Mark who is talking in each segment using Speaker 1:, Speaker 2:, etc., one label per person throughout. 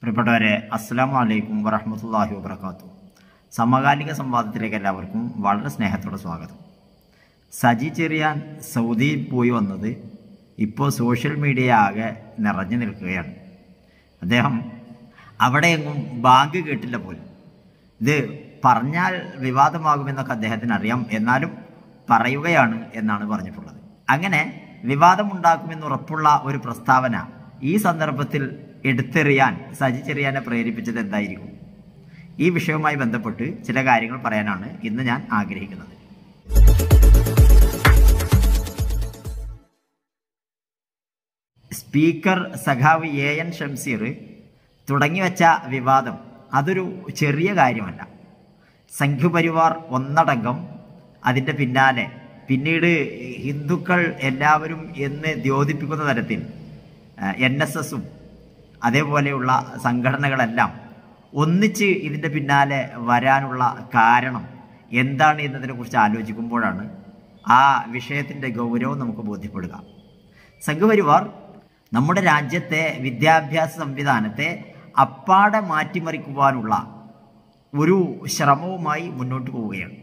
Speaker 1: പ്രിയപ്പെട്ടവരെ അസ്സാം വലൈക്കും വറഹമത്തല്ലാഹി വബർക്കാത്തു സമകാലിക സംവാദത്തിലേക്ക് എല്ലാവർക്കും വളരെ സ്നേഹത്തോടെ സ്വാഗതം സജി ചെറിയാൻ സൗദിയിൽ പോയി വന്നത് ഇപ്പോൾ സോഷ്യൽ മീഡിയ ആകെ നിറഞ്ഞു നിൽക്കുകയാണ് അദ്ദേഹം അവിടെയെങ്ങും ബാങ്ക് കേട്ടില്ല പോലും ഇത് പറഞ്ഞാൽ വിവാദമാകുമെന്നൊക്കെ അദ്ദേഹത്തിന് അറിയാം എന്നാലും പറയുകയാണ് എന്നാണ് പറഞ്ഞിട്ടുള്ളത് അങ്ങനെ വിവാദമുണ്ടാക്കുമെന്ന് ഉറപ്പുള്ള ഒരു പ്രസ്താവന ഈ സന്ദർഭത്തിൽ എടുത്തെറിയാൻ സജി ചെറിയാനെ പ്രേരിപ്പിച്ചത് എന്തായിരിക്കും ഈ വിഷയവുമായി ബന്ധപ്പെട്ട് ചില കാര്യങ്ങൾ പറയാനാണ് ഇന്ന് ഞാൻ ആഗ്രഹിക്കുന്നത് സ്പീക്കർ സഖാവ് എ എൻ ഷംസീർ തുടങ്ങിവെച്ച വിവാദം അതൊരു ചെറിയ കാര്യമല്ല സംഘപരിവാർ ഒന്നടങ്കം അതിൻ്റെ പിന്നാലെ പിന്നീട് ഹിന്ദുക്കൾ എല്ലാവരും എന്ന് ദ്യോതിപ്പിക്കുന്ന തരത്തിൽ എൻ എസ് എസും അതേപോലെയുള്ള സംഘടനകളെല്ലാം ഒന്നിച്ച് ഇതിൻ്റെ പിന്നാലെ വരാനുള്ള കാരണം എന്താണ് എന്നതിനെക്കുറിച്ച് ആലോചിക്കുമ്പോഴാണ് ആ വിഷയത്തിൻ്റെ ഗൗരവം നമുക്ക് ബോധ്യപ്പെടുക സംഘപരിവാർ നമ്മുടെ രാജ്യത്തെ വിദ്യാഭ്യാസ സംവിധാനത്തെ അപ്പാടെ മാറ്റിമറിക്കുവാനുള്ള ഒരു ശ്രമവുമായി മുന്നോട്ട് പോവുകയാണ്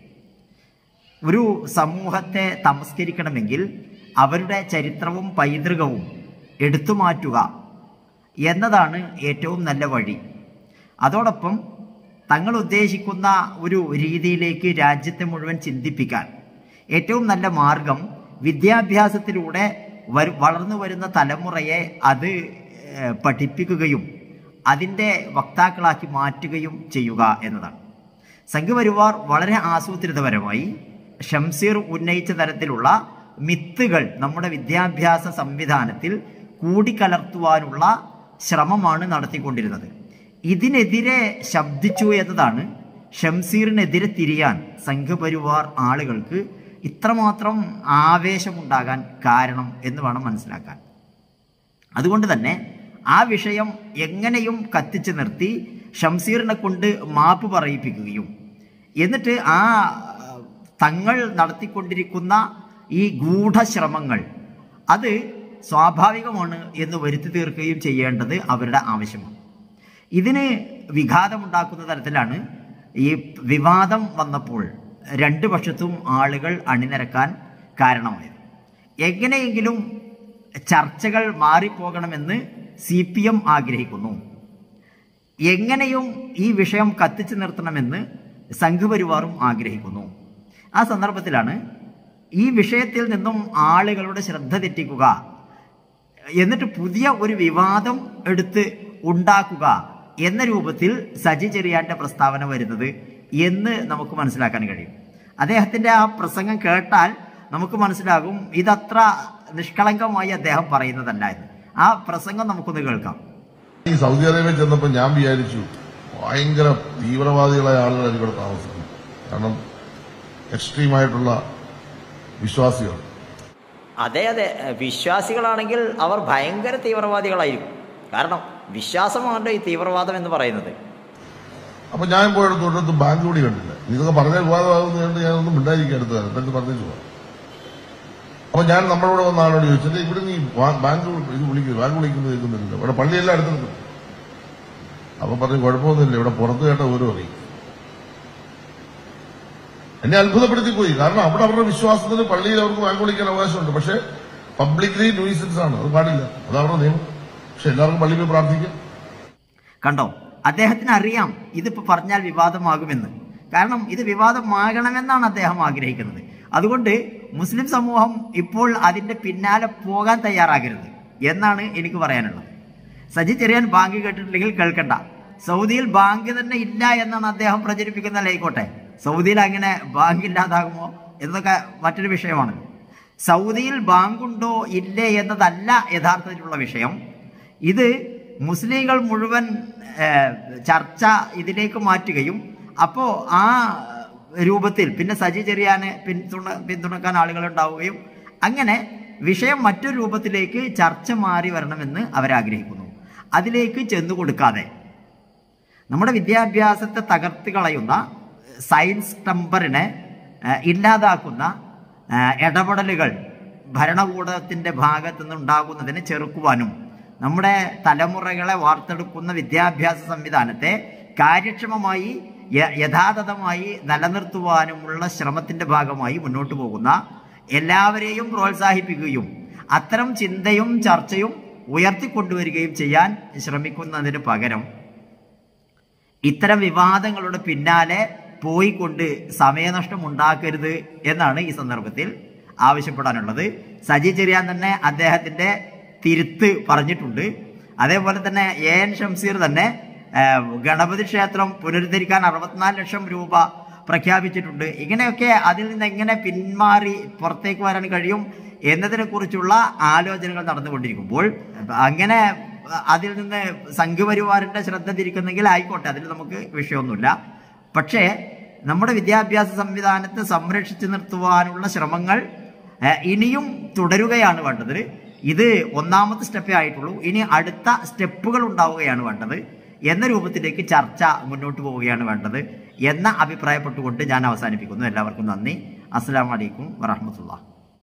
Speaker 1: ഒരു സമൂഹത്തെ തമസ്കരിക്കണമെങ്കിൽ അവരുടെ ചരിത്രവും പൈതൃകവും എടുത്തു മാറ്റുക എന്നതാണ് ഏറ്റവും നല്ല വഴി അതോടൊപ്പം തങ്ങൾ ഉദ്ദേശിക്കുന്ന ഒരു രീതിയിലേക്ക് രാജ്യത്തെ മുഴുവൻ ചിന്തിപ്പിക്കാൻ ഏറ്റവും നല്ല മാർഗം വിദ്യാഭ്യാസത്തിലൂടെ വരു വളർന്നു വരുന്ന തലമുറയെ അത് ഏഹ്, പഠിപ്പിക്കുകയും അതിൻ്റെ വക്താക്കളാക്കി മാറ്റുകയും ചെയ്യുക എന്നതാണ് സംഘപരിവാർ വളരെ ആസൂത്രിതപരമായി ഷംസീർ ഉന്നയിച്ച തരത്തിലുള്ള മിത്തുകൾ നമ്മുടെ വിദ്യാഭ്യാസ സംവിധാനത്തിൽ കൂടിക്കലർത്തുവാനുള്ള ശ്രമമാണ് നടത്തിക്കൊണ്ടിരുന്നത് ഇതിനെതിരെ ശബ്ദിച്ചു എന്നതാണ് ഷംസീറിനെതിരെ തിരിയാൻ സംഘപരിവാർ ആളുകൾക്ക് ഇത്രമാത്രം ആവേശമുണ്ടാകാൻ കാരണം എന്ന് വേണം മനസ്സിലാക്കാൻ അതുകൊണ്ട് തന്നെ ആ വിഷയം എങ്ങനെയും കത്തിച്ചു നിർത്തി ഷംസീറിനെ കൊണ്ട് മാപ്പ് പറയിപ്പിക്കുകയും എന്നിട്ട് ആ തങ്ങൾ നടത്തിക്കൊണ്ടിരിക്കുന്ന ഈ ഗൂഢശ്രമങ്ങൾ അത് സ്വാഭാവികമാണ് എന്ന് വരുത്തി തീർക്കുകയും ചെയ്യേണ്ടത് അവരുടെ ആവശ്യമാണ് ഇതിന് വിഘാതമുണ്ടാക്കുന്ന തരത്തിലാണ് ഈ വിവാദം വന്നപ്പോൾ രണ്ട് പക്ഷത്തും ആളുകൾ അണിനിരക്കാൻ കാരണമായത് എങ്ങനെയെങ്കിലും ചർച്ചകൾ മാറിപ്പോകണമെന്ന് സി പി എം ആഗ്രഹിക്കുന്നു എങ്ങനെയും ഈ വിഷയം കത്തിച്ചു നിർത്തണമെന്ന് സംഘപരിവാറും ആഗ്രഹിക്കുന്നു ആ സന്ദർഭത്തിലാണ് ഈ വിഷയത്തിൽ നിന്നും ആളുകളുടെ ശ്രദ്ധ തെറ്റിക്കുക എന്നിട്ട് പുതിയ ഒരു വിവാദം എടുത്ത് ഉണ്ടാക്കുക എന്ന രൂപത്തിൽ സജി ചെറിയാന്റെ പ്രസ്താവന വരുന്നത് എന്ന് നമുക്ക് മനസ്സിലാക്കാൻ കഴിയും അദ്ദേഹത്തിന്റെ ആ പ്രസംഗം കേട്ടാൽ നമുക്ക് മനസ്സിലാകും ഇതത്ര നിഷ്കളങ്കമായി അദ്ദേഹം പറയുന്നതല്ല എന്ന് ആ പ്രസംഗം നമുക്കൊന്ന് കേൾക്കാം
Speaker 2: ഈ സൗദി അറേബ്യ ചെന്നപ്പോൾ ഞാൻ വിചാരിച്ചു ഭയങ്കര തീവ്രവാദികളായ ആളുകളായിരിക്കും ഇവിടെ താമസിക്കുന്നത് കാരണം എക്സ്ട്രീമായിട്ടുള്ള വിശ്വാസികൾ
Speaker 1: അതെ അതെ വിശ്വാസികളാണെങ്കിൽ അവർ ഭയങ്കര തീവ്രവാദികളായിരിക്കും കാരണം വിശ്വാസമാണ് ഈ തീവ്രവാദം എന്ന് പറയുന്നത്
Speaker 2: അപ്പൊ ഞാൻ പോയിട്ട് തൊട്ടടുത്ത് ബാങ്ക് കൂടി കണ്ടില്ല ഇതൊക്കെ പറഞ്ഞാൽ വിവാദമാകുന്നതുകൊണ്ട് ഞാനൊന്നും മിണ്ടായിരിക്കും അടുത്ത കാലം എന്നിട്ട് പറഞ്ഞു പോവാം അപ്പൊ ഞാൻ നമ്മളോട് വന്ന ആളോട് ചോദിച്ചത് ഇവിടെ നീ വാ- ബാങ്ക് വിളി- ഇത് വിളിക്കുന്നു ബാങ്ക് വിളിക്കുന്നത് കേൾക്കുന്നില്ല ഇവിടെ പള്ളിയെല്ലാം അടുത്ത് നിൽക്കും അപ്പൊ പറഞ്ഞു കുഴപ്പമൊന്നുമില്ല ഇവിടെ പുറത്ത് കേട്ട ഓരോ അറിയും എന്നെ അത്ഭുതപ്പെടുത്തി പോയി കാരണം അവിടെ അവരുടെ വിശ്വാസത്തിന് പള്ളിയിൽ അവർക്ക് ബാങ്ക് വിളിക്കാൻ അവകാശമുണ്ട് പക്ഷെ പബ്ലിക്ലി ന്യൂസൻസ് ആണ് അത് പാടില്ല അത് അവരുടെ നിയമം പക്ഷെ എല്ലാവർക്കും പള്ളിയിൽ പോയി പ്രാർത്ഥിക്കാം
Speaker 1: കണ്ടോ അദ്ദേഹത്തിന് അറിയാം ഇതിപ്പോ പറഞ്ഞാൽ വിവാദമാകുമെന്ന് കാരണം ഇത് വിവാദമാകണമെന്നാണ് അദ്ദേഹം ആഗ്രഹിക്കുന്നത് അതുകൊണ്ട് മുസ്ലിം സമൂഹം ഇപ്പോൾ അതിന്റെ പിന്നാലെ പോകാൻ തയ്യാറാകരുത് എന്നാണ് എനിക്ക് പറയാനുള്ളത് സജി ചെറിയാൻ ബാങ്ക് കേട്ടിട്ടില്ലെങ്കിൽ കേൾക്കണ്ട സൗദിയിൽ ബാങ്ക് തന്നെ ഇല്ല എന്നാണ് അദ്ദേഹം പ്രചരിപ്പിക്കുന്ന ആയിക്കോട്ടെ സൗദിയിൽ അങ്ങനെ ബാങ്ക് ഇല്ലാതാകുമോ എന്നൊക്കെ മറ്റൊരു വിഷയമാണ് സൗദിയിൽ ബാങ്കുണ്ടോ ഇല്ലേ എന്നതല്ല യഥാർത്ഥത്തിലുള്ള വിഷയം ഇത് മുസ്ലിങ്ങൾ മുഴുവൻ ഏഹ്, ചർച്ച ഇതിലേക്ക് മാറ്റുകയും അപ്പോൾ ആ രൂപത്തിൽ പിന്നെ സജി ചെറിയാനെ പിന്തുണ പിന്തുണക്കാൻ ആളുകൾ ഉണ്ടാവുകയും അങ്ങനെ വിഷയം മറ്റൊരു രൂപത്തിലേക്ക് ചർച്ച മാറി വരണമെന്ന് അവരാഗ്രഹിക്കുന്നു അതിലേക്ക് ചെന്നു കൊടുക്കാതെ നമ്മുടെ വിദ്യാഭ്യാസത്തെ തകർത്ത് കളയുന്ന സയൻസ് ടെമ്പറിനെ ഏഹ്, ഇല്ലാതാക്കുന്ന ഏഹ്, ഇടപെടലുകൾ ഭരണകൂടത്തിന്റെ ഭാഗത്തു നിന്നുണ്ടാകുന്നതിനെ ചെറുക്കുവാനും നമ്മുടെ തലമുറകളെ വാർത്തെടുക്കുന്ന വിദ്യാഭ്യാസ സംവിധാനത്തെ കാര്യക്ഷമമായി യ- യഥാതഥമായി നിലനിർത്തുവാനുമുള്ള ശ്രമത്തിന്റെ ഭാഗമായി മുന്നോട്ട് പോകുന്ന എല്ലാവരെയും പ്രോത്സാഹിപ്പിക്കുകയും അത്തരം ചിന്തയും ചർച്ചയും ഉയർത്തിക്കൊണ്ടുവരികയും ചെയ്യാൻ ശ്രമിക്കുന്നതിന് പകരം ഇത്തരം വിവാദങ്ങളുടെ പിന്നാലെ പോയിക്കൊണ്ട് സമയനഷ്ടം ഉണ്ടാക്കരുത് എന്നാണ് ഈ സന്ദർഭത്തിൽ ആവശ്യപ്പെടാനുള്ളത് സജി ചെറിയാൻ തന്നെ അദ്ദേഹത്തിന്റെ തിരുത്ത് പറഞ്ഞിട്ടുണ്ട് അതേപോലെ തന്നെ എ എൻ ഷംസീർ തന്നെ ആ, ഗണപതി ക്ഷേത്രം പുനരുദ്ധരിക്കാൻ അറുപത്തിനാല് ലക്ഷം രൂപ പ്രഖ്യാപിച്ചിട്ടുണ്ട് ഇങ്ങനെയൊക്കെ അതിൽ നിന്ന് എങ്ങനെ പിന്മാറി പുറത്തേക്ക് വരാൻ കഴിയും എന്നതിനെ കുറിച്ചുള്ള ആലോചനകൾ നടന്നുകൊണ്ടിരിക്കുമ്പോൾ അങ്ങനെ അതിൽ നിന്ന് സംഘപരിവാറിന്റെ ശ്രദ്ധ തിരിക്കുന്നെങ്കിൽ ആയിക്കോട്ടെ അതിൽ നമുക്ക് വിഷയമൊന്നുമില്ല പക്ഷേ നമ്മുടെ വിദ്യാഭ്യാസ സംവിധാനത്തെ സംരക്ഷിച്ചു നിർത്തുവാനുള്ള ശ്രമങ്ങൾ ഏഹ്, ഇനിയും തുടരുകയാണ് വേണ്ടത് ഇത് ഒന്നാമത്തെ സ്റ്റെപ്പേ ആയിട്ടുള്ളൂ ഇനി അടുത്ത സ്റ്റെപ്പുകൾ ഉണ്ടാവുകയാണ് വേണ്ടത് എന്ന രൂപത്തിലേക്ക് ചർച്ച മുന്നോട്ട് പോവുകയാണ് വേണ്ടത് എന്ന അഭിപ്രായപ്പെട്ടുകൊണ്ട് ഞാൻ അവസാനിപ്പിക്കുന്നു എല്ലാവർക്കും നന്ദി അസ്സാം വലൈക്കും വറഹമത്തുള്ള